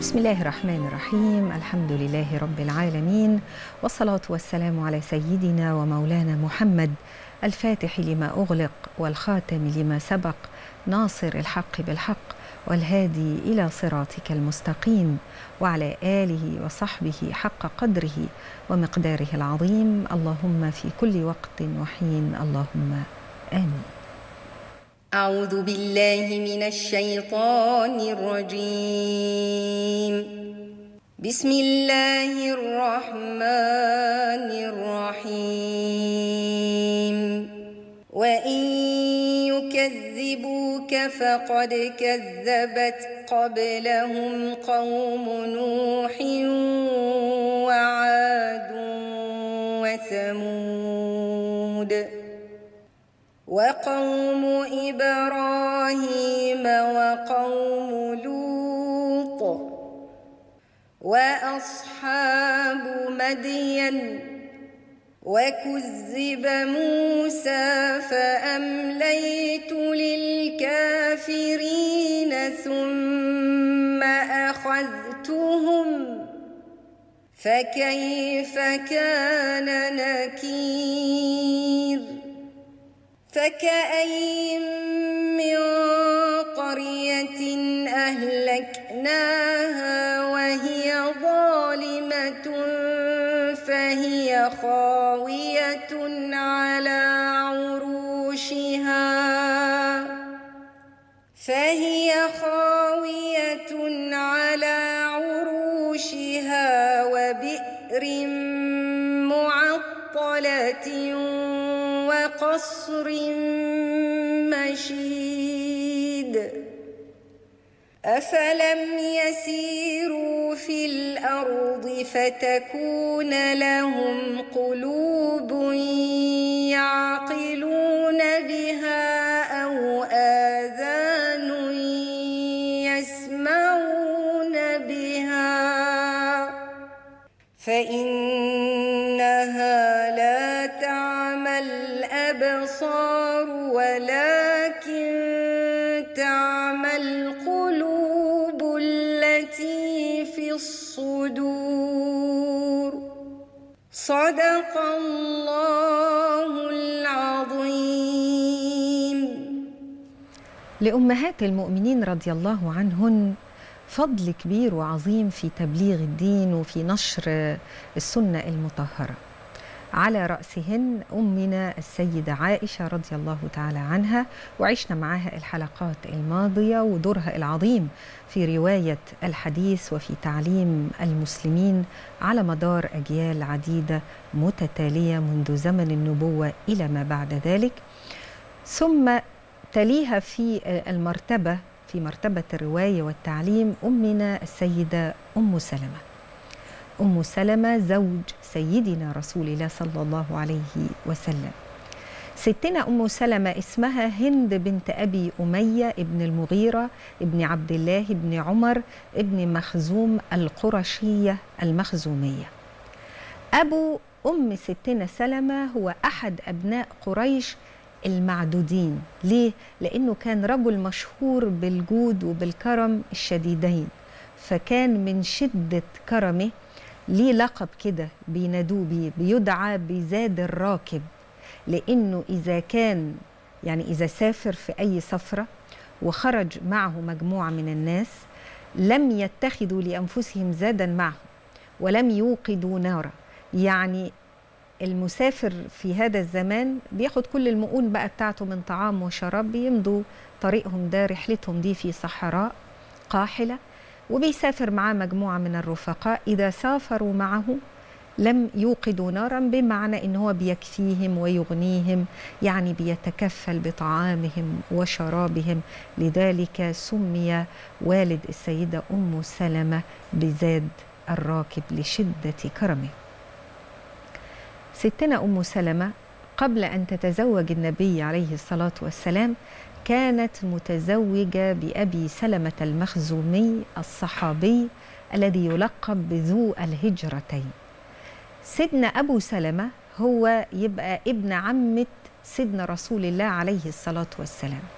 بسم الله الرحمن الرحيم الحمد لله رب العالمين والصلاة والسلام على سيدنا ومولانا محمد الفاتح لما أغلق والخاتم لما سبق ناصر الحق بالحق والهادي إلى صراطك المستقيم وعلى آله وصحبه حق قدره ومقداره العظيم اللهم في كل وقت وحين اللهم آمين أعوذ بالله من الشيطان الرجيم بسم الله الرحمن الرحيم وإن يكذبوك فقد كذبت قبلهم قوم نوح وعاد وثمود وقوم إبراهيم وقوم لوط وأصحاب مدين وكذب موسى فأمليت للكافرين ثم أخذتهم فكيف كان نكير فكأي من قرية أهلكناها وهي ظالمة فهي خاوية على عروشها فهي خاوية على عروشها وبئر معطلة وقصر مشيد أفلم يسيروا في الأرض فتكون لهم قلوب يعقلون بها أو آذان يسمعون بها فإنها لا تعمى الأبصار ولكن تعمى القلوب التي في الصدور صدق الله العظيم لأمهات المؤمنين رضي الله عنهن فضل كبير وعظيم في تبليغ الدين وفي نشر السنة المطهرة على رأسهن أمنا السيدة عائشة رضي الله تعالى عنها وعشنا معها الحلقات الماضية ودورها العظيم في رواية الحديث وفي تعليم المسلمين على مدار أجيال عديدة متتالية منذ زمن النبوة إلى ما بعد ذلك ثم تليها في المرتبة في مرتبة الرواية والتعليم أمنا السيدة أم سلمة أم سلمة زوج سيدنا رسول الله صلى الله عليه وسلم ستنا أم سلمة اسمها هند بنت أبي أمية ابن المغيرة ابن عبد الله ابن عمر ابن مخزوم القرشية المخزومية أبو أم ستنا سلمة هو أحد أبناء قريش المعدودين ليه؟ لأنه كان رجل مشهور بالجود وبالكرم الشديدين فكان من شدة كرمه ليه لقب كده بينادوه بيه بيدعى بزاد الراكب لأنه إذا كان يعني إذا سافر في أي سفرة وخرج معه مجموعة من الناس لم يتخذوا لأنفسهم زادا معه ولم يوقدوا نارا يعني المسافر في هذا الزمان بياخد كل المؤون بقى بتاعته من طعام وشراب بيمضوا طريقهم ده رحلتهم دي في صحراء قاحلة وبيسافر معاه مجموعة من الرفقاء إذا سافروا معه لم يوقدوا نارا بمعنى ان هو بيكفيهم ويغنيهم يعني بيتكفل بطعامهم وشرابهم لذلك سمي والد السيده ام سلمه بزاد الراكب لشده كرمه ستنا ام سلمه قبل ان تتزوج النبي عليه الصلاه والسلام كانت متزوجه بابي سلمه المخزومي الصحابي الذي يلقب بذو الهجرتين سيدنا ابو سلمه هو يبقى ابن عمه سيدنا رسول الله عليه الصلاه والسلام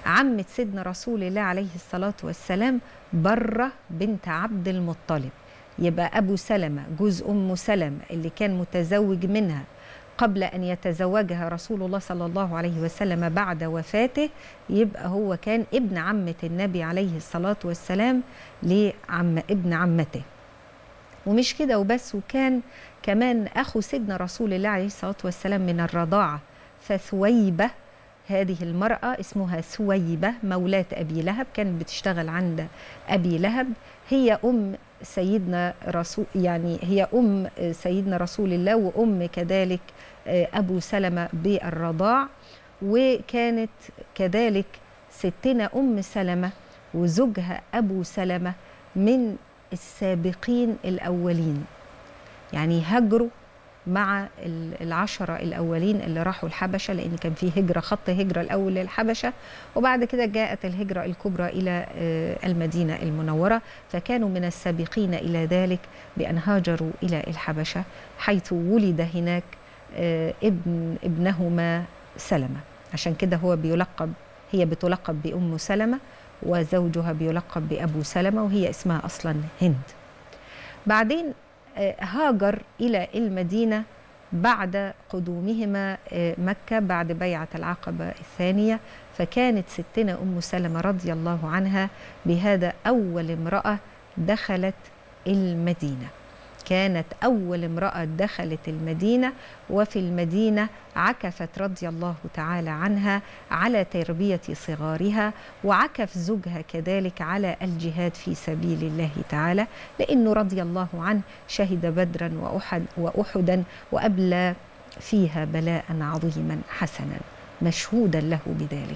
عمة سيدنا رسول الله عليه الصلاة والسلام برة بنت عبد المطلب يبقى أبو سلمة جوز أم سلمة اللي كان متزوج منها قبل أن يتزوجها رسول الله صلى الله عليه وسلم بعد وفاته يبقى هو كان ابن عمة النبي عليه الصلاة والسلام لعم ابن عمته ومش كده وبس وكان كمان أخو سيدنا رسول الله عليه الصلاة والسلام من الرضاعة فثويبة هذه المرأة اسمها ثويبة مولاة أبي لهب كانت بتشتغل عند أبي لهب هي أم سيدنا رسول يعني هي أم سيدنا رسول الله وأم كذلك أبو سلمة بالرضاع وكانت كذلك ستنا أم سلمة وزوجها أبو سلمة من السابقين الأولين يعني هجروا مع العشرة الأولين اللي راحوا الحبشة لأن كان في هجرة خط هجرة الأول للحبشة وبعد كده جاءت الهجرة الكبرى إلى المدينة المنورة فكانوا من السابقين إلى ذلك بأن هاجروا إلى الحبشة حيث ولد هناك ابن ابنهما سلمة عشان كده هو بيلقب هي بتلقب بأم سلمة وزوجها بيلقب بأبو سلمة وهي اسمها أصلا هند بعدين هاجر إلى المدينة بعد قدومهما مكة بعد بيعة العقبة الثانية فكانت ستنا أم سلمة رضي الله عنها بهذا أول امرأة دخلت المدينة كانت أول امرأة دخلت المدينة وفي المدينة عكفت رضي الله تعالى عنها على تربية صغارها وعكف زوجها كذلك على الجهاد في سبيل الله تعالى لأنه رضي الله عنه شهد بدرا وأحد وأحدا وأبلى فيها بلاء عظيما حسنا مشهودا له بذلك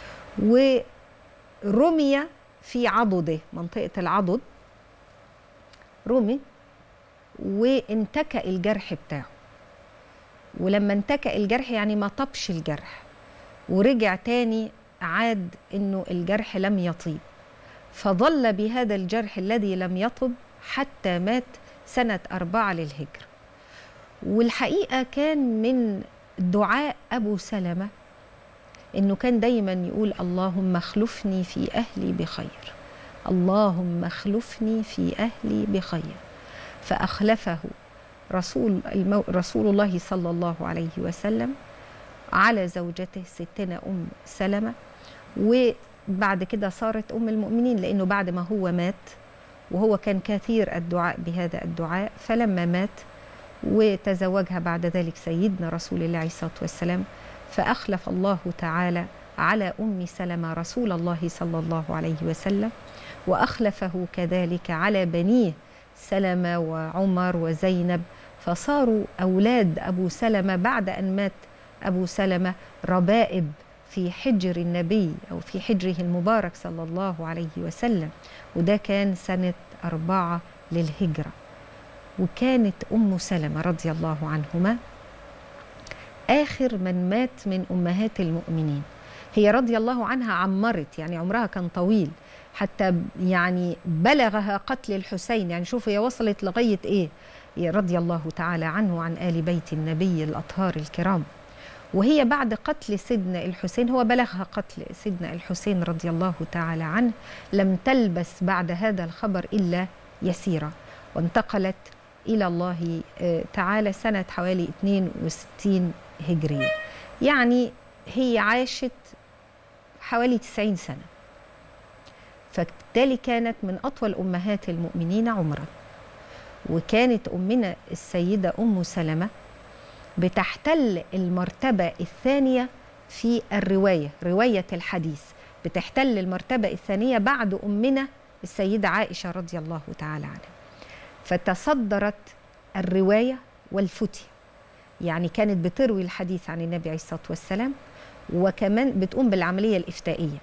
ورمي في عضده منطقة العضد رمي وانتكأ الجرح بتاعه ولما انتكأ الجرح يعني ما طبش الجرح ورجع تاني عاد انه الجرح لم يطيب فظل بهذا الجرح الذي لم يطب حتى مات سنة أربعة للهجرة والحقيقة كان من دعاء أبو سلمة إنه كان دايما يقول اللهم اخلفني في أهلي بخير اللهم اخلفني في أهلي بخير فأخلفه رسول المو... رسول الله صلى الله عليه وسلم على زوجته ستنا أم سلمة وبعد كده صارت أم المؤمنين لأنه بعد ما هو مات وهو كان كثير الدعاء بهذا الدعاء فلما مات وتزوجها بعد ذلك سيدنا رسول الله عليه الصلاة والسلام فأخلف الله تعالى على أم سلمة رسول الله صلى الله عليه وسلم وأخلفه كذلك على بنيه سلمة وعمر وزينب فصاروا أولاد أبو سلمة بعد أن مات أبو سلمة ربائب في حجر النبي أو في حجره المبارك صلى الله عليه وسلم وده كان سنة أربعة للهجرة وكانت أم سلمة رضي الله عنهما آخر من مات من أمهات المؤمنين هي رضي الله عنها عمرت يعني عمرها كان طويل حتى يعني بلغها قتل الحسين يعني شوف هي وصلت لغاية إيه رضي الله تعالى عنه وعن آل بيت النبي الأطهار الكرام وهي بعد قتل سيدنا الحسين هو بلغها قتل سيدنا الحسين رضي الله تعالى عنه لم تلبس بعد هذا الخبر إلا يسيرة وانتقلت إلى الله تعالى سنة حوالي 62 هجرية يعني هي عاشت حوالي 90 سنة فبالتالي كانت من أطول أمهات المؤمنين عمرا وكانت أمنا السيدة أم سلمة بتحتل المرتبة الثانية في الرواية رواية الحديث بتحتل المرتبة الثانية بعد أمنا السيدة عائشة رضي الله تعالى عنها فتصدرت الرواية والفتية يعني كانت بتروي الحديث عن النبي عليه الصلاة والسلام وكمان بتقوم بالعملية الإفتائية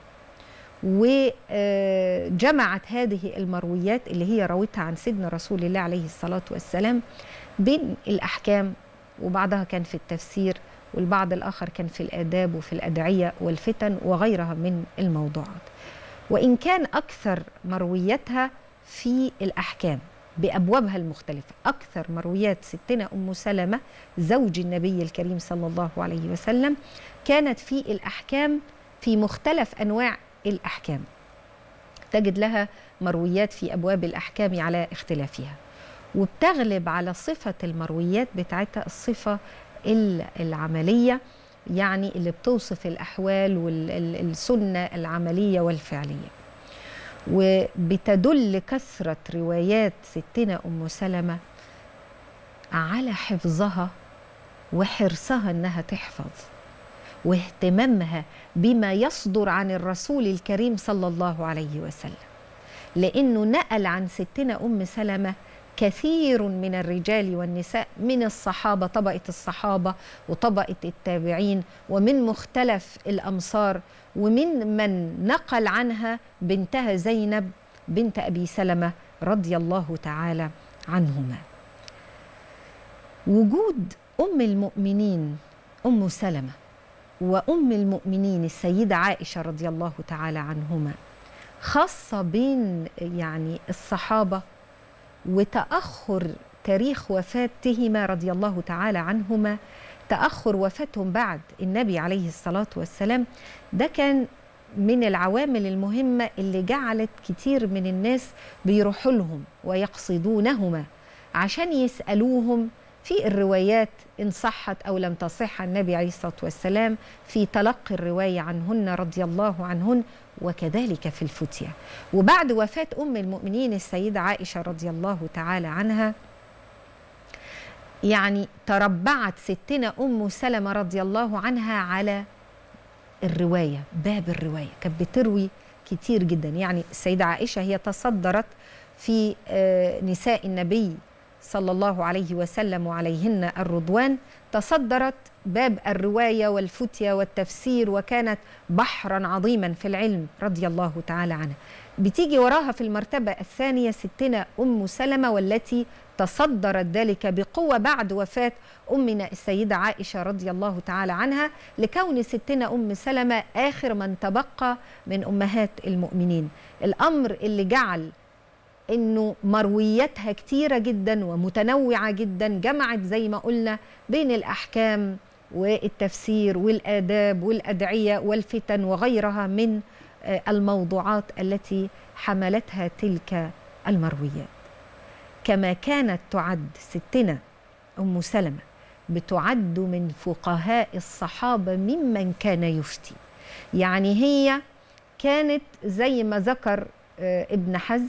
وجمعت هذه المرويات اللي هي روتها عن سيدنا رسول الله عليه الصلاة والسلام بين الأحكام وبعضها كان في التفسير والبعض الآخر كان في الآداب وفي الأدعية والفتن وغيرها من الموضوعات وإن كان أكثر مروياتها في الأحكام بأبوابها المختلفة أكثر مرويات ستنا أم سلمة زوج النبي الكريم صلى الله عليه وسلم كانت في الأحكام في مختلف انواع الاحكام تجد لها مرويات في ابواب الاحكام على اختلافها وبتغلب على صفه المرويات بتاعتها الصفه العمليه يعني اللي بتوصف الاحوال والسنه العمليه والفعليه وبتدل كثره روايات ستنا ام سلمه على حفظها وحرصها انها تحفظ واهتمامها بما يصدر عن الرسول الكريم صلى الله عليه وسلم لانه نقل عن ستنا ام سلمه كثير من الرجال والنساء من الصحابه طبقه الصحابه وطبقه التابعين ومن مختلف الامصار ومن من نقل عنها بنتها زينب بنت ابي سلمه رضي الله تعالى عنهما وجود ام المؤمنين ام سلمه وام المؤمنين السيده عائشه رضي الله تعالى عنهما خاصه بين يعني الصحابه وتاخر تاريخ وفاتهما رضي الله تعالى عنهما تاخر وفاتهم بعد النبي عليه الصلاه والسلام ده كان من العوامل المهمه اللي جعلت كتير من الناس بيروحوا لهم ويقصدونهما عشان يسالوهم في الروايات إن صحت أو لم تصح النبي عليه الصلاة والسلام في تلقي الرواية عنهن رضي الله عنهن وكذلك في الفتية وبعد وفاة أم المؤمنين السيدة عائشة رضي الله تعالى عنها يعني تربعت ستنا أم سلمة رضي الله عنها على الرواية باب الرواية كانت بتروي كتير جدا يعني السيدة عائشة هي تصدرت في نساء النبي صلى الله عليه وسلم وعليهن الرضوان تصدرت باب الروايه والفتيه والتفسير وكانت بحرا عظيما في العلم رضي الله تعالى عنها بتيجي وراها في المرتبه الثانيه ستنا ام سلمه والتي تصدرت ذلك بقوه بعد وفاه امنا السيده عائشه رضي الله تعالى عنها لكون ستنا ام سلمه اخر من تبقى من امهات المؤمنين الامر اللي جعل انه مروياتها كتيره جدا ومتنوعه جدا جمعت زي ما قلنا بين الاحكام والتفسير والاداب والادعيه والفتن وغيرها من الموضوعات التي حملتها تلك المرويات كما كانت تعد ستنا ام سلمه بتعد من فقهاء الصحابه ممن كان يفتي يعني هي كانت زي ما ذكر ابن حزم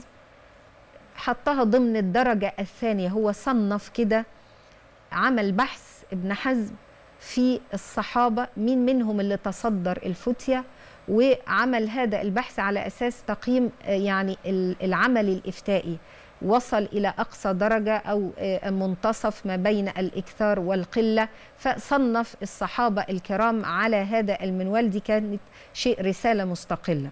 حطها ضمن الدرجة الثانية هو صنف كده عمل بحث ابن حزم في الصحابة مين منهم اللي تصدر الفتية وعمل هذا البحث على أساس تقييم يعني العمل الإفتائي وصل إلى أقصى درجة أو منتصف ما بين الإكثار والقلة فصنف الصحابة الكرام على هذا المنوال دي كانت شيء رسالة مستقلة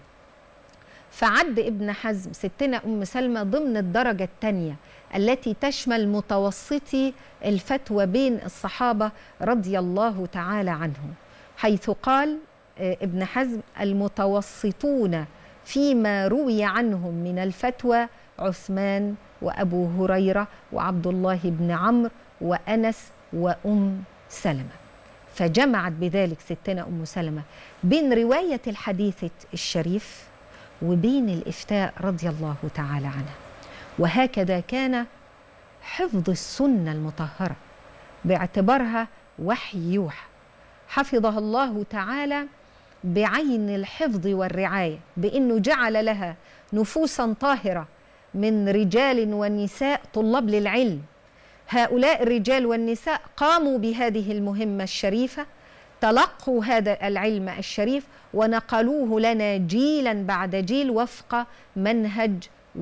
فعد ابن حزم ستنا أم سلمى ضمن الدرجة الثانية التي تشمل متوسطي الفتوى بين الصحابة رضي الله تعالى عنهم حيث قال ابن حزم المتوسطون فيما روي عنهم من الفتوى عثمان وأبو هريرة وعبد الله بن عمرو وأنس وأم سلمة فجمعت بذلك ستنا أم سلمة بين رواية الحديث الشريف وبين الإفتاء رضي الله تعالى عنها وهكذا كان حفظ السنة المطهرة باعتبارها وحي يوحى حفظها الله تعالى بعين الحفظ والرعاية بأنه جعل لها نفوسا طاهرة من رجال ونساء طلاب للعلم هؤلاء الرجال والنساء قاموا بهذه المهمة الشريفة تلقوا هذا العلم الشريف ونقلوه لنا جيلا بعد جيل وفق منهج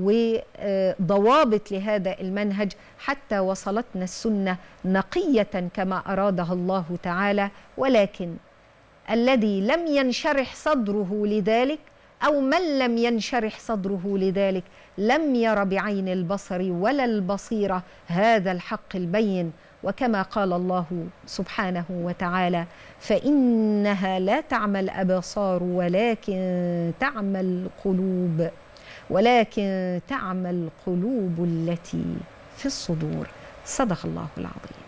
وضوابط لهذا المنهج حتى وصلتنا السنه نقيه كما ارادها الله تعالى ولكن الذي لم ينشرح صدره لذلك او من لم ينشرح صدره لذلك لم ير بعين البصر ولا البصيره هذا الحق البين وكما قال الله سبحانه وتعالى فانها لا تعمى الابصار ولكن تعمى القلوب ولكن تعمى القلوب التي في الصدور صدق الله العظيم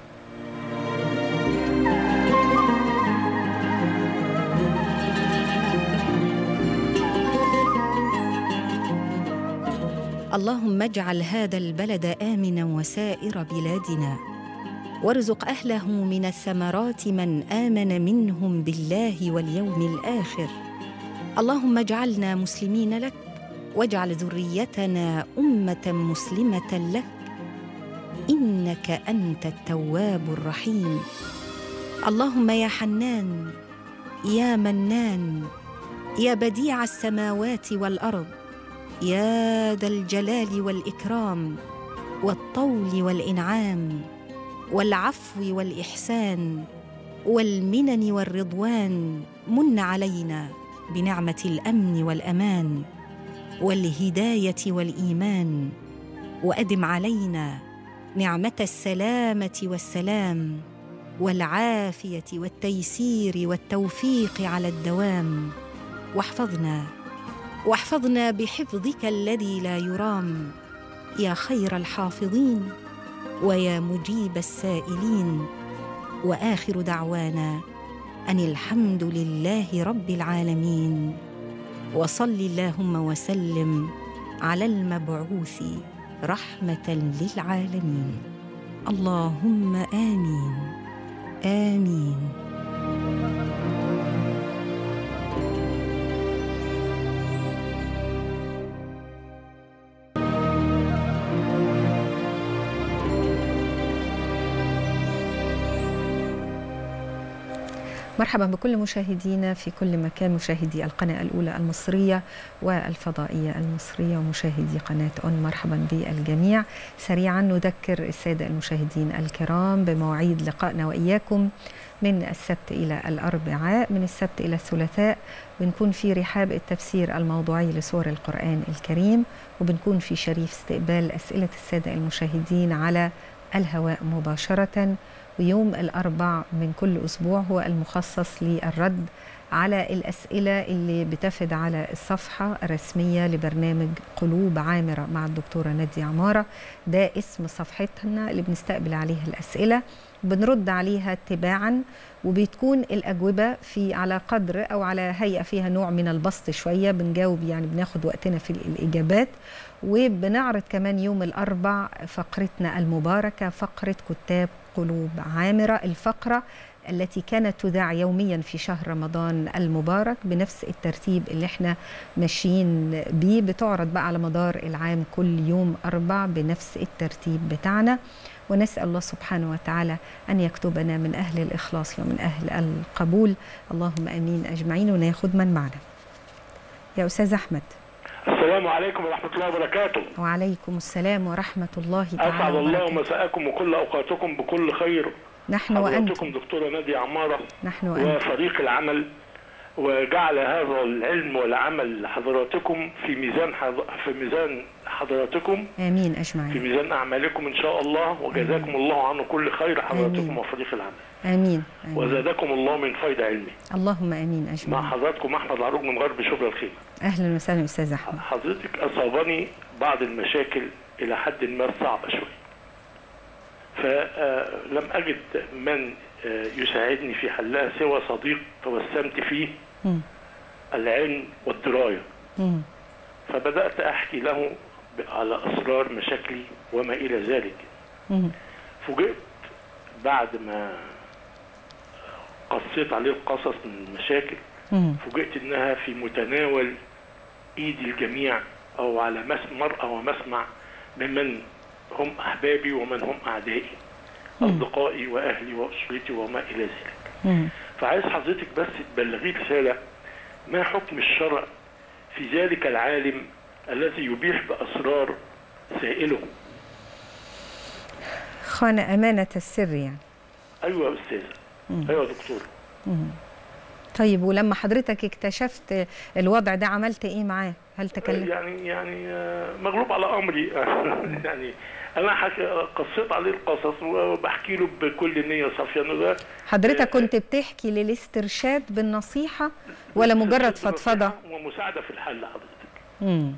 اللهم اجعل هذا البلد امنا وسائر بلادنا وارزق اهله من الثمرات من امن منهم بالله واليوم الاخر اللهم اجعلنا مسلمين لك واجعل ذريتنا امه مسلمه لك انك انت التواب الرحيم اللهم يا حنان يا منان يا بديع السماوات والارض يا ذا الجلال والاكرام والطول والانعام والعفو والاحسان والمنن والرضوان من علينا بنعمه الامن والامان والهدايه والايمان وادم علينا نعمه السلامه والسلام والعافيه والتيسير والتوفيق على الدوام واحفظنا واحفظنا بحفظك الذي لا يرام يا خير الحافظين ويا مجيب السائلين واخر دعوانا ان الحمد لله رب العالمين وصل اللهم وسلم على المبعوث رحمه للعالمين اللهم امين امين مرحبا بكل مشاهدينا في كل مكان مشاهدي القناة الأولى المصرية والفضائية المصرية ومشاهدي قناة أون مرحبا بالجميع سريعا نذكر السادة المشاهدين الكرام بمواعيد لقائنا وإياكم من السبت إلى الأربعاء من السبت إلى الثلاثاء بنكون في رحاب التفسير الموضوعي لسور القرآن الكريم وبنكون في شريف استقبال أسئلة السادة المشاهدين على الهواء مباشرة ويوم الأربع من كل أسبوع هو المخصص للرد على الأسئلة اللي بتفد على الصفحة الرسمية لبرنامج قلوب عامرة مع الدكتورة نادية عمارة ده اسم صفحتنا اللي بنستقبل عليها الأسئلة بنرد عليها تباعا وبتكون الأجوبة في على قدر أو على هيئة فيها نوع من البسط شوية بنجاوب يعني بناخد وقتنا في الإجابات وبنعرض كمان يوم الأربع فقرتنا المباركة فقرة كتاب قلوب عامرة الفقرة التي كانت تذاع يوميا في شهر رمضان المبارك بنفس الترتيب اللي احنا ماشيين بيه بتعرض بقى على مدار العام كل يوم أربع بنفس الترتيب بتاعنا ونسأل الله سبحانه وتعالى أن يكتبنا من أهل الإخلاص ومن أهل القبول اللهم أمين أجمعين وناخد من معنا يا أستاذ أحمد السلام عليكم ورحمة الله وبركاته وعليكم السلام ورحمة الله تعالى أسعد الله وبركاته. مساءكم وكل أوقاتكم بكل خير نحن وأنتم حضراتكم دكتورة نادية عمارة نحن وأنتم وفريق العمل وجعل هذا العلم والعمل لحضراتكم في ميزان حض... في ميزان حضراتكم آمين في أجمعين ميزان أعمالكم إن شاء الله وجزاكم الله عنه كل خير حضراتكم آمين. وفريق العمل آمين, آمين. وزادكم الله من فيض علمي اللهم آمين مع أجمعين حضراتكم أحمد عروج من غرب شبرا الخيمة أهلا وسهلا أستاذ أحمد حضرتك أصابني بعض المشاكل إلى حد ما صعبة شوية فلم أجد من آه، يساعدني في حلها سوى صديق توسمت فيه مم. العلم والدراية مم. فبدأت أحكي له ب- على أسرار مشاكلي وما إلى ذلك مم. فوجئت بعد ما قصيت عليه القصص من المشاكل مم. فوجئت انها في متناول ايد الجميع او على مس مرأى ومسمع ممن هم احبابي ومن هم اعدائي اصدقائي واهلي واسرتي وما الى ذلك مم. فعايز حضرتك بس تبلغي رساله ما حكم الشرع في ذلك العالم الذي يبيح باسرار سائله خان أمانة السر يعني ايوه يا استاذه ايوه يا دكتور طيب ولما حضرتك اكتشفت الوضع ده عملت ايه معاه؟ هل تكلم؟ يعني يعني آه، مغلوب على امري يعني انا حك... قصيت عليه القصص وبحكي له بكل نيه صافيه انه ده حضرتك كنت بتحكي للاسترشاد بالنصيحة ولا مجرد فضفضة؟ ومساعده في الحل حضرتك امم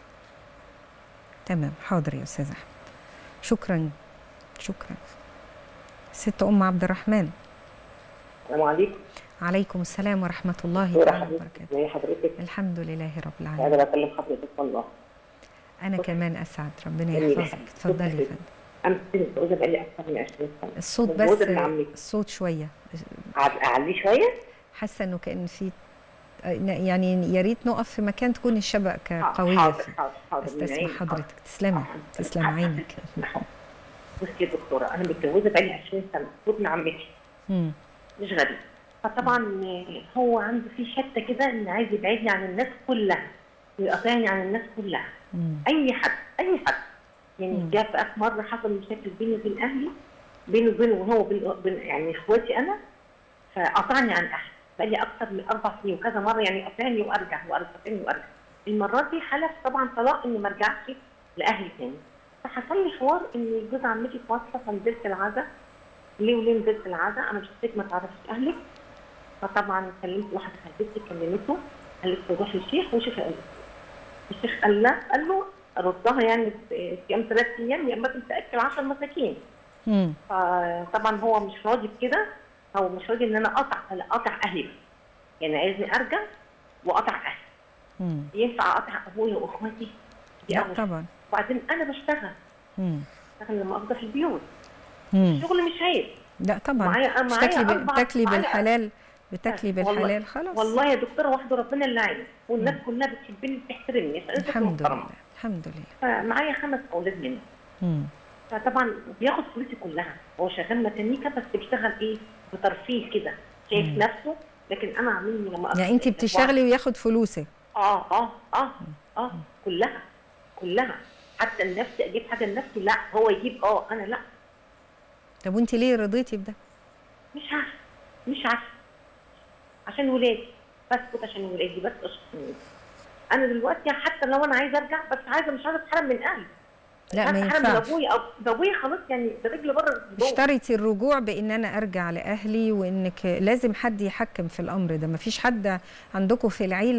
تمام حاضر يا استاذ احمد شكرا شكرا ست ام عبد الرحمن السلام عليكم عليكم السلام ورحمة الله دكتورة تعالى حضرتك وبركاته ازي حضرتك الحمد لله رب العالمين قاعدة بكلم حضرتك والله انا كمان اسعد ربنا جميل. يحفظك اتفضلي يا فندم انا كنت متجوزه بقالي اكثر من 20 سنه الصوت بس متجوزة ابن عمتي. الصوت شويه أعل- اعليه شويه حاسه انه كان في يعني يا ريت نقف في مكان تكون الشبكه قويه حاضر فيه حاضر حاضر من استسمع عيني. حضرتك تسلمي حاضر. تسلم عينك بصي يا دكتوره انا متجوزه بقالي 20 سنه ابن عمتي مم. مش غريب فطبعا هو عنده في حته كده ان عايز يبعدني عن الناس كلها ويقاطعني عن الناس كلها مم. اي حد اي حد يعني مم. جاء في اخر مره حصل مشاكل بيني وبين اهلي بيني وبينه وهو بين بين- يعني اخواتي انا فقطعني عن اهلي بقالي اكثر من اربع سنين وكذا مره يعني يقاطعني وارجع وارجع تاني وارجع المره دي حلف طبعا طلاق اني ما ارجعش لاهلي تاني فحصل لي حوار ان جوز عمتي في وصفه فنزلت العزاء ليه وليه نزلت العزاء انا مش حسيت ما تعرفش اهلك فطبعا كلمت واحده خالتي كلمته قالت له روح للشيخ وشيخ قال له. الشيخ قال لا قال له ردها يعني في في يوم ثلاث ايام يا اما انت تاكل 10 مساكين مم. فطبعا هو مش راضي بكده هو مش راضي ان انا اقطع اقطع اهلي بس. يعني عايزني ارجع واقطع اهلي مم. ينفع اقطع ابويا واخواتي دي لا أول طبعا وبعدين انا بشتغل مم. بشتغل لما افضل في البيوت مم. الشغل مش عيب لا طبعا معايا- مش معايا تاكلي ب- أربع- بتاكلي معايا- بالحلال بتاكلي والله- بالحلال خلاص والله يا دكتوره وحده ربنا اللي عين والناس كلها بتحبني وبتحترمني فأنت الحمد محترمة. لله الحمد لله فمعايا خمس اولاد منه مم. فطبعا بياخد فلوسي كلها هو شغال ميكانيكا بس بيشتغل ايه بترفيه كده شايف مم. نفسه لكن انا عاملني لما يعني انت بتشتغلي وياخد فلوسك اه اه اه اه كلها كلها حتى النفس اجيب حاجه لنفسي لا هو يجيب اه انا لا طب وانت ليه رضيتي بده مش عارفه مش عارفه عشان ولادي بس كنت عشان ولادي بس عشان ولادي. انا دلوقتي حتى لو انا عايزه ارجع بس عايزه مش عايزه اتحرم من اهلي لا ما مش عايزة اتحرم من ينفعش ابويا أو ده ابويا خلاص يعني ده رجل بره جوه. اشتريتي الرجوع بان انا ارجع لاهلي وانك لازم حد يحكم في الامر ده ما فيش حد عندكم في العيله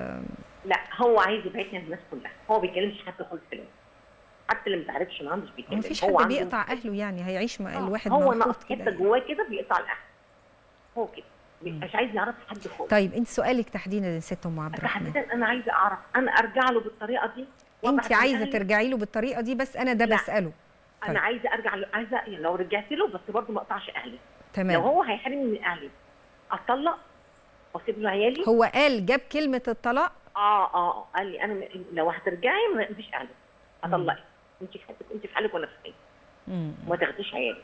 لا هو عايز يبعدني عن الناس كلها هو ما بيكلمش حد خالص في الوقت. حتى اللي ما تعرفش معاه مش بيتكلم ما فيش هو حد عنده- بيقطع اهله يعني هيعيش مع آه، الواحد هو مع ناقص أخوه كده حته يعني. جواه كده بيقطع الاهل هو كده مش عايز يعرف حد خالص طيب انت سؤالك تحديدا يا ست ام عبد الرحمن تحديدا انا عايزه اعرف انا ارجع له بالطريقه دي وأبعد انت عن عايزه أهلي؟ ترجعي له بالطريقه دي بس انا ده لا. بساله طيب. انا عايزه ارجع له عايزه يعني لو رجعت له بس برضه ما اقطعش اهلي لو تمام هو هيحرمني من اهلي اطلق واسيب له عيالي هو قال جاب كلمه الطلاق اه اه آه. قال لي انا م- لو هترجعي ما تاخديش اهلك اطلقك انت في حالك انت في حالك وانا في حالي مم. وما تاخديش عيالي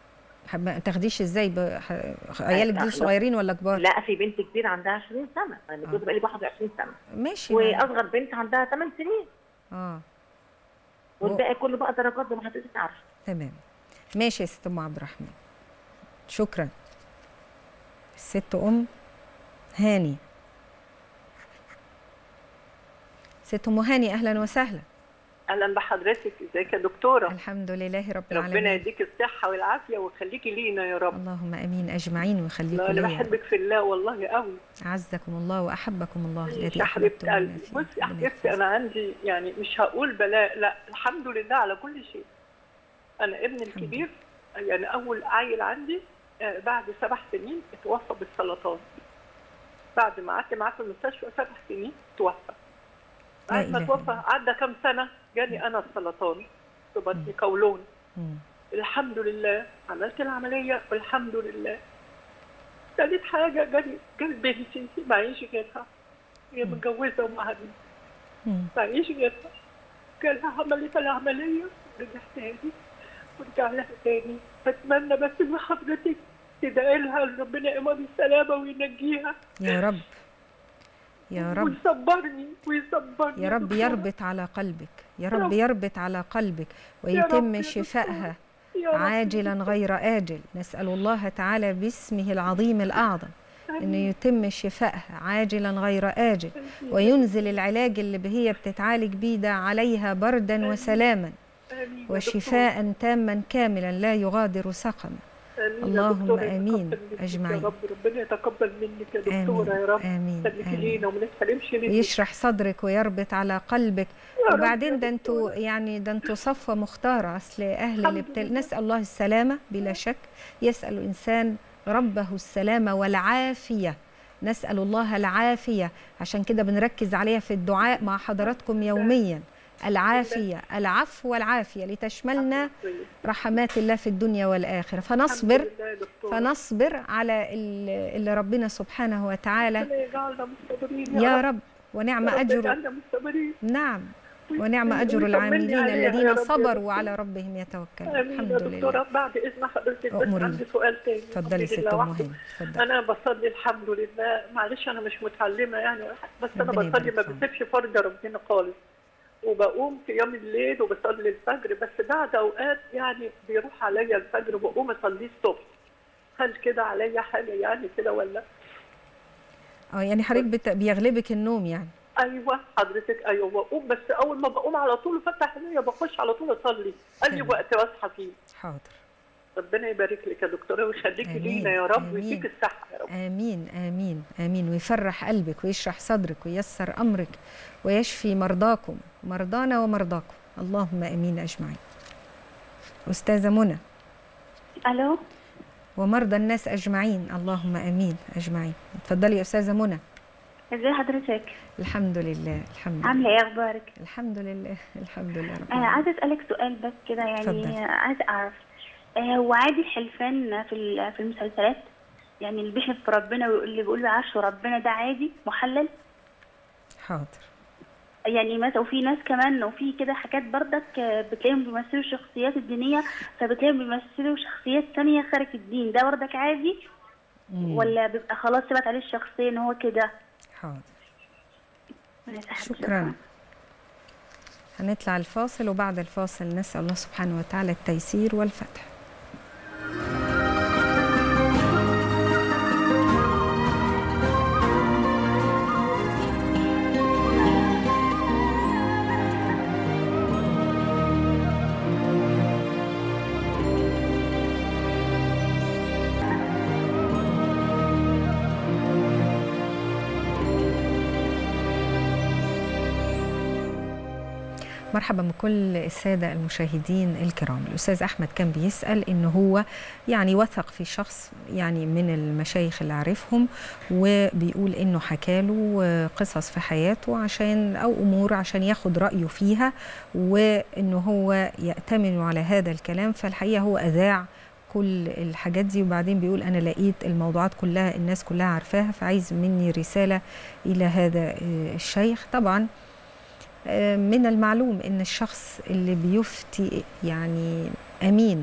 ما تاخديش ازاي ب... ح- عيالك لا، دول لا. صغيرين ولا كبار لا في بنت كبيره عندها 20 سنه انا متجوزه آه. بقالي 21 سنه ماشي ما- واصغر بنت عندها 8 سنين اه والباقي كله بقى درجات زي ما حضرتك عارفه تمام ماشي يا ست ام عبد الرحمن شكرا الست ام هاني ست ام هاني اهلا وسهلا اهلا بحضرتك ازيك يا دكتوره الحمد لله رب ربنا العالمين يديك الصحه والعافيه ويخليكي لينا يا رب اللهم امين اجمعين ويخليكم لا انا ليا بحبك في الله والله قوي اعزكم الله واحبكم الله الذي يا حبيبه احببتمونا قلبي فيه بصي يا ربنا حبيبتي يحفظك. انا عندي يعني مش هقول بلاء لا الحمد لله على كل شيء انا ابني الكبير يعني اول عيل عندي آه، بعد سبع سنين اتوفى بالسرطان بعد ما قعدت معاه في المستشفى سبع سنين توفى لا بعد ما إله توفى إلا عدى كام سنه جاني انا السرطان في بطني قولون مم. الحمد لله عملت العملية والحمد لله تالت حاجة جالي جال بنتي معيش غيرها هي مم. متجوزة ومعاها بنت مم. معيش غيرها جالها عملت العملية ورجعت تاني ورجع لها تاني بتمنى بس ان حضرتك تدعي لها ان ربنا يقيمها بالسلامة وينجيها يا رب يا رب ويصبرني ويصبرني يا رب دكتورة. يربط على قلبك يا رب رب. يربط على قلبك يا رب ويتم يا شفائها يا رب. عاجلا غير آجل نسأل الله تعالى باسمه العظيم الأعظم أنه يتم شفائها عاجلا غير آجل وينزل العلاج اللي هي بتتعالج بيه ده عليها بردا وسلاما آمين يا دكتورة. وشفاء تاما كاملا لا يغادر سقما آمين يا اللهم دكتورة، آمين يتقبل منك أجمعين. يا رب ربنا يتقبل منك يا دكتورة يا رب آمين خليكي آمين لينا وما نتحرمش منك ويشرح صدرك ويربط على قلبك يا رب وبعدين يا ده انتوا دكتورة. يعني ده انتوا صفوه مختاره اصل اهل الحمد الابتلاء لله. نسال الله السلامه بلا شك يسال الانسان ربه السلامه والعافيه نسال الله العافيه عشان كده بنركز عليها في الدعاء مع حضراتكم يوميا العافية العفو والعافية لتشملنا طيب. رحمات الله في الدنيا والآخرة فنصبر الحمد لله يا دكتور فنصبر على ال- اللي ربنا سبحانه وتعالى ربنا يجعلنا مستمرين يا رب ونعم يا رب أجر يجعلنا مستمرين نعم ونعم أجر ويطمني العاملين عليها يا الذين رب يا صبروا دكتور. وعلى ربهم يتوكلون امين الحمد يا لله دكتوره بعد اذن حضرتك بس أموريني. عندي سؤال تاني اتفضلي الحمد ست لله أم وحده. هند اتفضلي انا بصلي الحمد لله معلش انا مش متعلمه يعني بس انا ربنا بصلي يبارك ما فيك. بسيبش فرض ربنا خالص وبقوم في يوم الليل وبصلي الفجر بس بعد اوقات يعني بيروح عليا الفجر وبقوم اصليه الصبح هل كده عليا حاجه يعني كده ولا اه يعني حضرتك بت- بيغلبك النوم يعني ايوه حضرتك ايوه بقوم بس اول ما بقوم على طول وفتح عينيا بخش على طول اصلي اي تمام. وقت اصحى فيه حاضر ربنا يبارك لك يا دكتوره ويخليكي آمين. لينا يا رب آمين. ويديك الصحه يا رب آمين آمين آمين ويفرح قلبك ويشرح صدرك وييسر أمرك ويشفي مرضاكم مرضانا ومرضاكم اللهم آمين أجمعين أستاذة منى الو ومرضى الناس أجمعين اللهم آمين أجمعين اتفضلي يا أستاذة منى ازي حضرتك الحمد لله الحمد لله عامله ايه اخبارك الحمد لله الحمد لله رب انا العالمين. عايزه اسالك سؤال بس كده اتفضلي. يعني عايزه اعرف آه، هو عادي الحلفان في ال- في المسلسلات يعني اللي بيحلف في ربنا ويقول اللي بيقول عرش ربنا ده عادي محلل حاضر يعني مثلا وفي ناس كمان وفي كده حاجات بردك آه، بتلاقيهم بيمثلوا الشخصيات الدينيه فبتلاقيهم بيمثلوا شخصيات تانية خارج الدين ده بردك عادي مم. ولا بيبقى خلاص ثبت عليه الشخصيه ان هو كده حاضر شكرا شكرا هنطلع الفاصل وبعد الفاصل نسأل الله سبحانه وتعالى التيسير والفتح مرحبا بكل السادة المشاهدين الكرام الأستاذ أحمد كان بيسأل إن هو يعني وثق في شخص يعني من المشايخ اللي عارفهم وبيقول إنه حكاله قصص في حياته عشان أو أمور عشان ياخد رأيه فيها وإنه هو يأتمن على هذا الكلام فالحقيقة هو أذاع كل الحاجات دي وبعدين بيقول أنا لقيت الموضوعات كلها الناس كلها عارفاها فعايز مني رسالة إلى هذا الشيخ طبعا من المعلوم ان الشخص اللي بيفتي يعني امين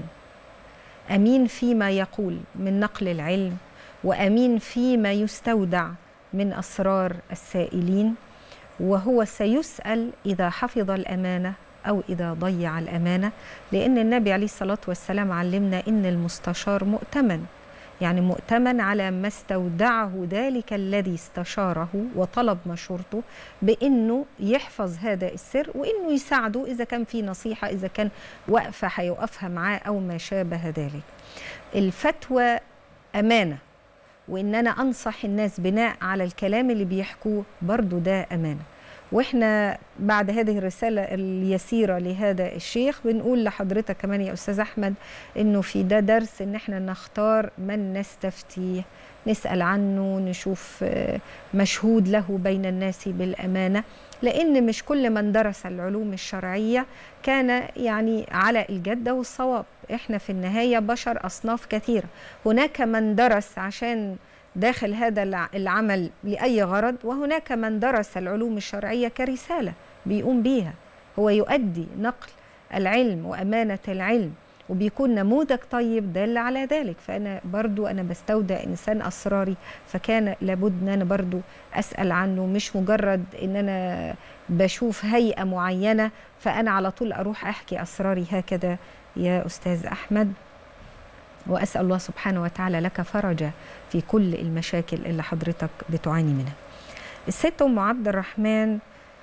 امين فيما يقول من نقل العلم وامين فيما يستودع من اسرار السائلين وهو سيسال اذا حفظ الامانه او اذا ضيع الامانه لان النبي عليه الصلاه والسلام علمنا ان المستشار مؤتمن يعني مؤتمن على ما استودعه ذلك الذي استشاره وطلب مشورته بانه يحفظ هذا السر وانه يساعده اذا كان في نصيحه اذا كان وقفه هيوقفها معاه او ما شابه ذلك. الفتوى امانه وان انا انصح الناس بناء على الكلام اللي بيحكوه برضو ده امانه. واحنا بعد هذه الرساله اليسيره لهذا الشيخ بنقول لحضرتك كمان يا استاذ احمد انه في ده درس ان احنا نختار من نستفتيه نسال عنه نشوف مشهود له بين الناس بالامانه لان مش كل من درس العلوم الشرعيه كان يعني على الجده والصواب احنا في النهايه بشر اصناف كثيره هناك من درس عشان داخل هذا العمل لأي غرض وهناك من درس العلوم الشرعية كرسالة بيقوم بيها هو يؤدي نقل العلم وأمانة العلم وبيكون نموذج طيب دال على ذلك فأنا برضو أنا بستودع إنسان أسراري فكان لابد أن أنا برضو أسأل عنه مش مجرد أن أنا بشوف هيئة معينة فأنا على طول أروح أحكي أسراري هكذا يا أستاذ أحمد واسال الله سبحانه وتعالى لك فرجا في كل المشاكل اللي حضرتك بتعاني منها. الست ام عبد الرحمن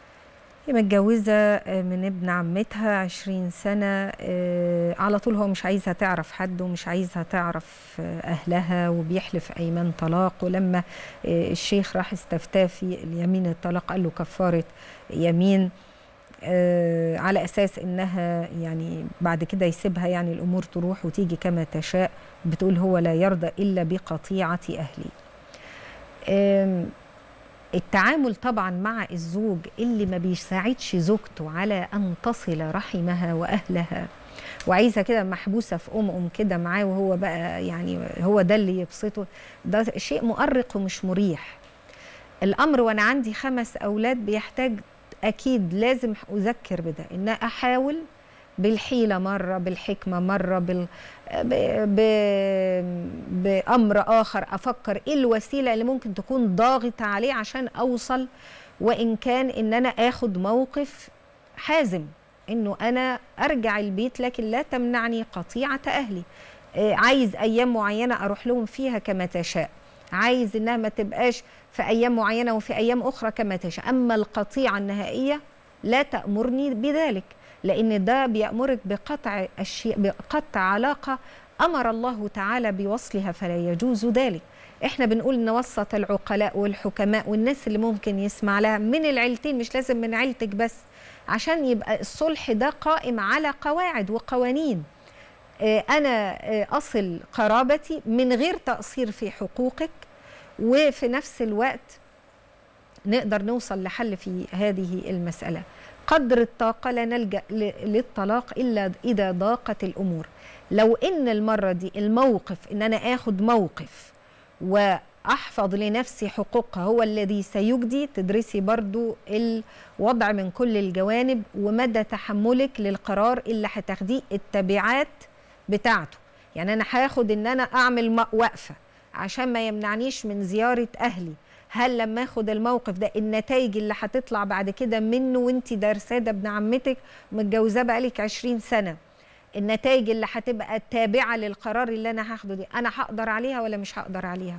هي متجوزة من ابن عمتها عشرين سنة على طول هو مش عايزها تعرف حد ومش عايزها تعرف أهلها وبيحلف أيمان طلاق ولما الشيخ راح استفتاه في اليمين الطلاق قال له كفارة يمين آه على اساس انها يعني بعد كده يسيبها يعني الامور تروح وتيجي كما تشاء بتقول هو لا يرضى الا بقطيعه اهلي التعامل طبعا مع الزوج اللي ما بيساعدش زوجته على ان تصل رحمها واهلها وعايزه كده محبوسه في ام ام كده معاه وهو بقى يعني هو ده اللي يبسطه ده شيء مؤرق ومش مريح الامر وانا عندي خمس اولاد بيحتاج اكيد لازم اذكر بده ان احاول بالحيله مره بالحكمه مره بال... ب... ب... بامر اخر افكر ايه الوسيله اللي ممكن تكون ضاغطه عليه عشان اوصل وان كان ان انا اخد موقف حازم انه انا ارجع البيت لكن لا تمنعني قطيعه اهلي آه، عايز ايام معينه اروح لهم فيها كما تشاء عايز انها ما تبقاش في ايام معينه وفي ايام اخرى كما تشاء اما القطيعه النهائيه لا تامرني بذلك لان ده بيامرك بقطع اشياء بقطع علاقه امر الله تعالى بوصلها فلا يجوز ذلك احنا بنقول نوسط العقلاء والحكماء والناس اللي ممكن يسمع لها من العيلتين مش لازم من عيلتك بس عشان يبقى الصلح ده قائم على قواعد وقوانين آه، انا آه، اصل قرابتي من غير تقصير في حقوقك وفي نفس الوقت نقدر نوصل لحل في هذه المسألة قدر الطاقة لا نلجأ ل- للطلاق إلا إذا ضاقت الأمور لو إن المرة دي الموقف إن أنا آخد موقف وأحفظ لنفسي حقوقها هو الذي سيجدي تدرسي برضو الوضع من كل الجوانب ومدى تحملك للقرار اللي هتاخديه التبعات بتاعته يعني أنا هاخد إن أنا أعمل م- وقفة عشان ما يمنعنيش من زيارة أهلي هل لما اخد الموقف ده النتائج اللي هتطلع بعد كده منه وانت دارساه ده ابن عمتك ومتجوزاه بقالك 20 سنه النتائج اللي هتبقى تابعه للقرار اللي انا هاخده دي انا هقدر عليها ولا مش هقدر عليها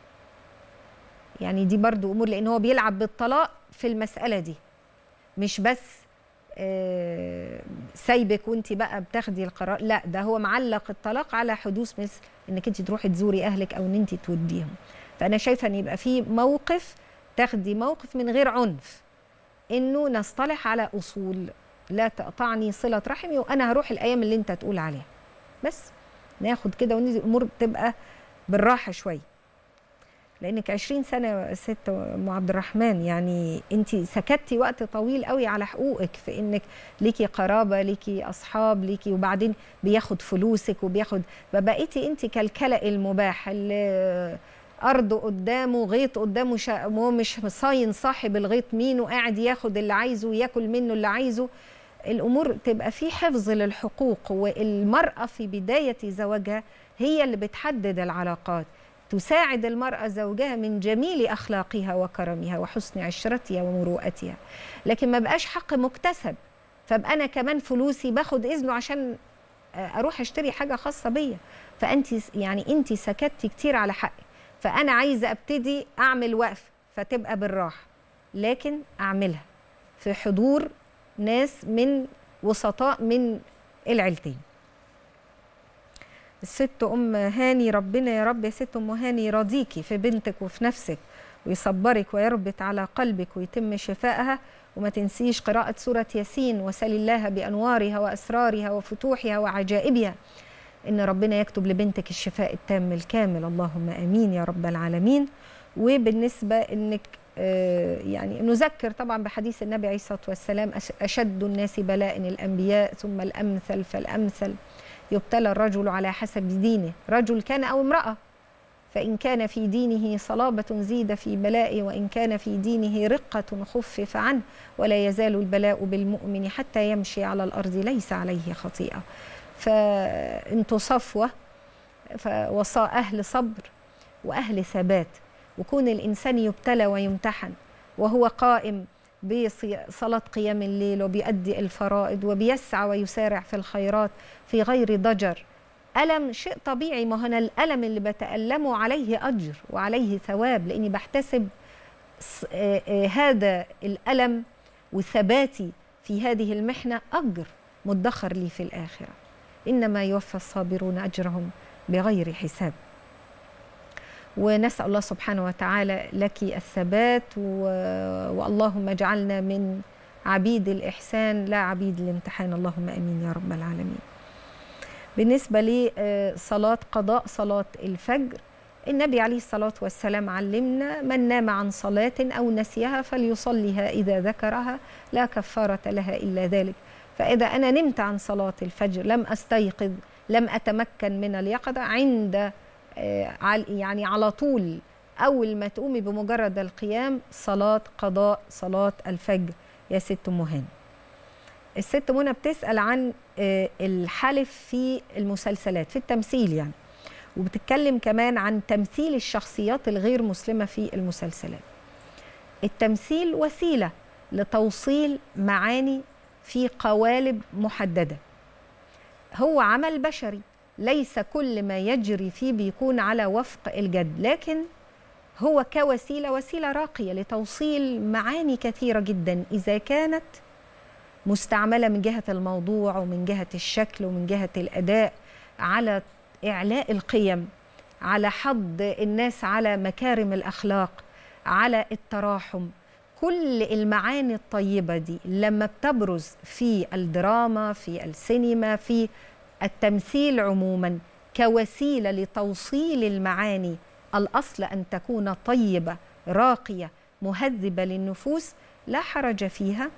يعني دي برضو امور لان هو بيلعب بالطلاق في المساله دي مش بس آه، سايبك وانت بقى بتاخدي القرار لا ده هو معلق الطلاق على حدوث مثل انك انت تروحي تزوري اهلك او ان انت توديهم فانا شايفه ان يبقى في موقف تاخدي موقف من غير عنف انه نصطلح على اصول لا تقطعني صله رحمي وانا هروح الايام اللي انت تقول عليها بس ناخد كده وننزل الامور تبقى بالراحه شويه لانك 20 سنه يا ست ام عبد الرحمن يعني انت سكتي وقت طويل قوي على حقوقك في انك ليكي قرابه ليكي اصحاب ليكي وبعدين بياخد فلوسك وبياخد فبقيتي انت كالكلأ المباح اللي ارض قدامه غيط قدامه شا... هو مش صاين صاحب الغيط مين وقاعد ياخد اللي عايزه وياكل منه اللي عايزه الامور تبقى في حفظ للحقوق والمراه في بدايه زواجها هي اللي بتحدد العلاقات تساعد المرأة زوجها من جميل أخلاقها وكرمها وحسن عشرتها ومروءتها لكن ما بقاش حق مكتسب فابقى أنا كمان فلوسي باخد إذنه عشان أروح أشتري حاجة خاصة بيا فأنت يعني أنت سكتي كتير على حقي فأنا عايزة أبتدي أعمل وقف فتبقى بالراحة لكن أعملها في حضور ناس من وسطاء من العيلتين الست ام هاني ربنا يا رب يا ست ام هاني يرضيكي في بنتك وفي نفسك ويصبرك ويربط على قلبك ويتم شفائها وما تنسيش قراءة سورة ياسين وسل الله بأنوارها وأسرارها وفتوحها وعجائبها إن ربنا يكتب لبنتك الشفاء التام الكامل اللهم آمين يا رب العالمين وبالنسبة إنك آه، يعني نذكر طبعا بحديث النبي عليه الصلاة والسلام أش- أشد الناس بلاء الأنبياء ثم الأمثل فالأمثل يبتلى الرجل على حسب دينه رجل كان أو امرأة فإن كان في دينه صلابة زيد في بلائه وإن كان في دينه رقة خفف عنه ولا يزال البلاء بالمؤمن حتى يمشي على الأرض ليس عليه خطيئة فانتوا صفوة فوصاء أهل صبر وأهل ثبات وكون الإنسان يبتلى ويمتحن وهو قائم بصلاة قيام الليل وبيؤدي الفرائض وبيسعى ويسارع في الخيرات في غير ضجر ألم شيء طبيعي ما هنا الألم اللي بتألمه عليه أجر وعليه ثواب لأني بحتسب س- آه، آه، هذا الألم وثباتي في هذه المحنة أجر مدخر لي في الآخرة إنما يوفى الصابرون أجرهم بغير حساب ونسأل الله سبحانه وتعالى لك الثبات و... واللهم اجعلنا من عبيد الإحسان لا عبيد الامتحان اللهم أمين يا رب العالمين بالنسبة لصلاة قضاء صلاة الفجر النبي عليه الصلاة والسلام علمنا من نام عن صلاة أو نسيها فليصليها إذا ذكرها لا كفارة لها إلا ذلك فإذا أنا نمت عن صلاة الفجر لم أستيقظ لم أتمكن من اليقظة عند يعني على طول أول ما تقومي بمجرد القيام صلاة قضاء صلاة الفجر يا ست مهان الست منى بتسأل عن الحلف في المسلسلات في التمثيل يعني وبتتكلم كمان عن تمثيل الشخصيات الغير مسلمة في المسلسلات التمثيل وسيلة لتوصيل معاني في قوالب محددة هو عمل بشري ليس كل ما يجري فيه بيكون على وفق الجد لكن هو كوسيلة وسيلة راقية لتوصيل معاني كثيرة جدا إذا كانت مستعملة من جهة الموضوع ومن جهة الشكل ومن جهة الأداء على إعلاء القيم على حض الناس على مكارم الأخلاق على التراحم كل المعاني الطيبة دي لما بتبرز في الدراما في السينما في التمثيل عموما كوسيلة لتوصيل المعاني الأصل أن تكون طيبة راقية مهذبة للنفوس لا حرج فيها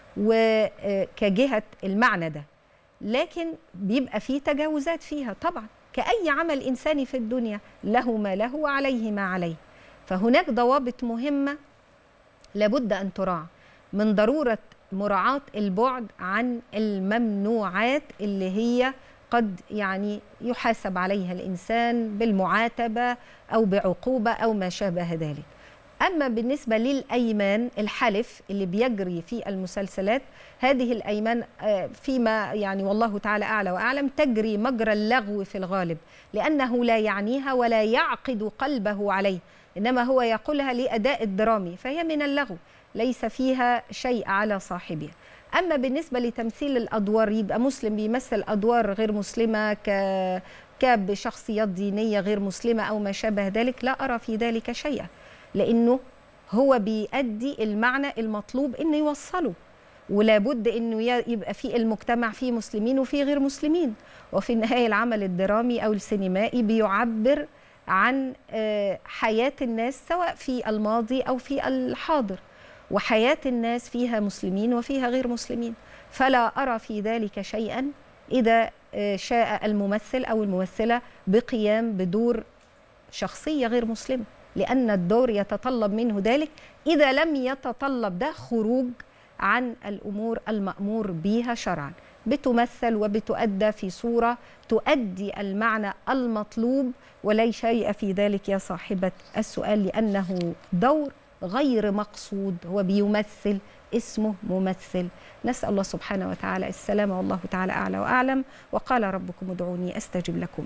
وكجهة المعنى ده لكن بيبقى فيه تجاوزات فيها طبعا كأي عمل إنساني في الدنيا له ما له وعليه ما عليه فهناك ضوابط مهمة لابد أن تراعى من ضرورة مراعاة البعد عن الممنوعات اللي هي قد يعني يحاسب عليها الإنسان بالمعاتبة أو بعقوبة أو ما شابه ذلك أما بالنسبة للأيمان الحلف اللي بيجري في المسلسلات هذه الأيمان فيما يعني والله تعالى أعلى وأعلم تجري مجرى اللغو في الغالب لأنه لا يعنيها ولا يعقد قلبه عليه إنما هو يقولها لأداء الدرامي فهي من اللغو ليس فيها شيء على صاحبها أما بالنسبة لتمثيل الأدوار يبقى مسلم بيمثل أدوار غير مسلمة ك كبشخصيات دينية غير مسلمة أو ما شابه ذلك لا أرى في ذلك شيئا لأنه هو بيأدي المعنى المطلوب إنه يوصله ولا بد انه يبقى في المجتمع فيه مسلمين وفيه غير مسلمين وفي النهايه العمل الدرامي او السينمائي بيعبر عن حياه الناس سواء في الماضي او في الحاضر وحياه الناس فيها مسلمين وفيها غير مسلمين فلا ارى في ذلك شيئا اذا شاء الممثل او الممثله بقيام بدور شخصيه غير مسلمه لان الدور يتطلب منه ذلك اذا لم يتطلب ده خروج عن الامور المامور بها شرعا بتمثل وبتؤدى في صوره تؤدي المعنى المطلوب ولا شيء في ذلك يا صاحبه السؤال لانه دور غير مقصود هو بيمثل اسمه ممثل نسال الله سبحانه وتعالى السلامه والله تعالى اعلى واعلم وقال ربكم ادعوني استجب لكم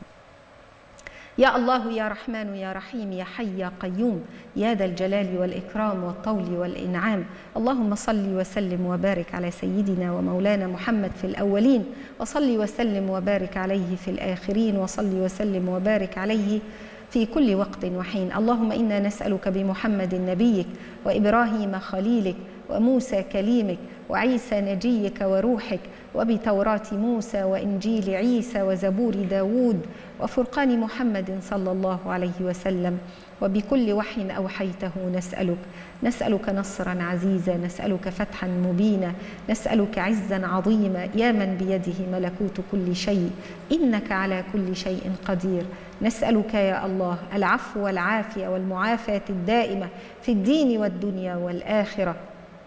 يا الله يا رحمن يا رحيم يا حي يا قيوم يا ذا الجلال والإكرام والطول والإنعام اللهم صل وسلم وبارك على سيدنا ومولانا محمد في الأولين وصل وسلم وبارك عليه في الآخرين وصل وسلم وبارك عليه في كل وقت وحين اللهم إنا نسألك بمحمد نبيك وإبراهيم خليلك وموسى كليمك وعيسى نجيك وروحك وبتوراة موسى وإنجيل عيسى وزبور داود وفرقان محمد صلى الله عليه وسلم وبكل وحي أوحيته نسألك نسألك نصرا عزيزا نسألك فتحا مبينا نسألك عزا عظيما يا من بيده ملكوت كل شيء إنك على كل شيء قدير نسألك يا الله العفو والعافية والمعافاة الدائمة في الدين والدنيا والآخرة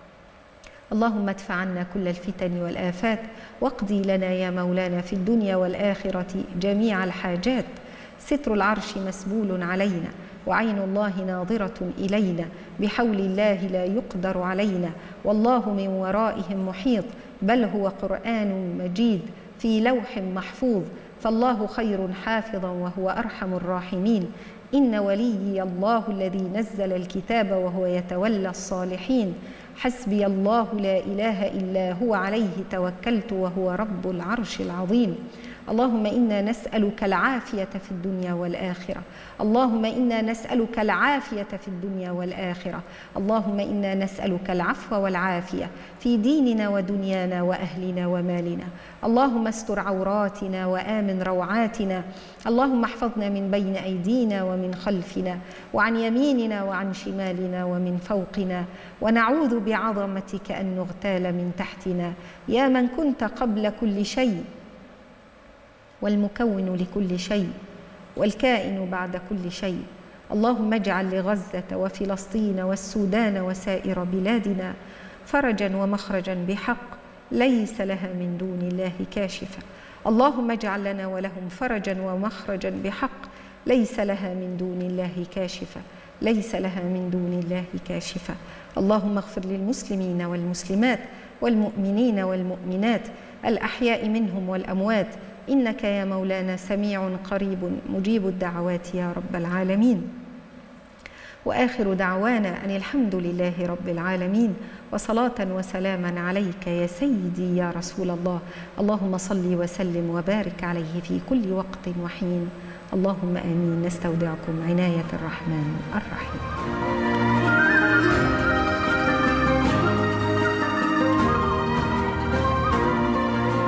اللهم ادفع عنا كل الفتن والآفات واقضي لنا يا مولانا في الدنيا والآخرة جميع الحاجات ستر العرش مسبول علينا وعين الله ناظرة إلينا بحول الله لا يقدر علينا والله من ورائهم محيط بل هو قرآن مجيد في لوح محفوظ فالله خير حافظا وهو أرحم الراحمين إن وليي الله الذي نزل الكتاب وهو يتولى الصالحين حسبي الله لا اله الا هو عليه توكلت وهو رب العرش العظيم اللهم انا نسالك العافيه في الدنيا والاخره اللهم انا نسالك العافيه في الدنيا والاخره اللهم انا نسالك العفو والعافيه في ديننا ودنيانا واهلنا ومالنا اللهم استر عوراتنا وامن روعاتنا اللهم احفظنا من بين ايدينا ومن خلفنا وعن يميننا وعن شمالنا ومن فوقنا ونعوذ بعظمتك ان نغتال من تحتنا يا من كنت قبل كل شيء والمكون لكل شيء والكائن بعد كل شيء اللهم اجعل لغزه وفلسطين والسودان وسائر بلادنا فرجا ومخرجا بحق ليس لها من دون الله كاشفه اللهم اجعل لنا ولهم فرجا ومخرجا بحق ليس لها من دون الله كاشفه ليس لها من دون الله كاشفه اللهم اغفر للمسلمين والمسلمات والمؤمنين والمؤمنات الاحياء منهم والاموات انك يا مولانا سميع قريب مجيب الدعوات يا رب العالمين واخر دعوانا ان الحمد لله رب العالمين وصلاه وسلاما عليك يا سيدي يا رسول الله اللهم صل وسلم وبارك عليه في كل وقت وحين اللهم امين نستودعكم عنايه الرحمن الرحيم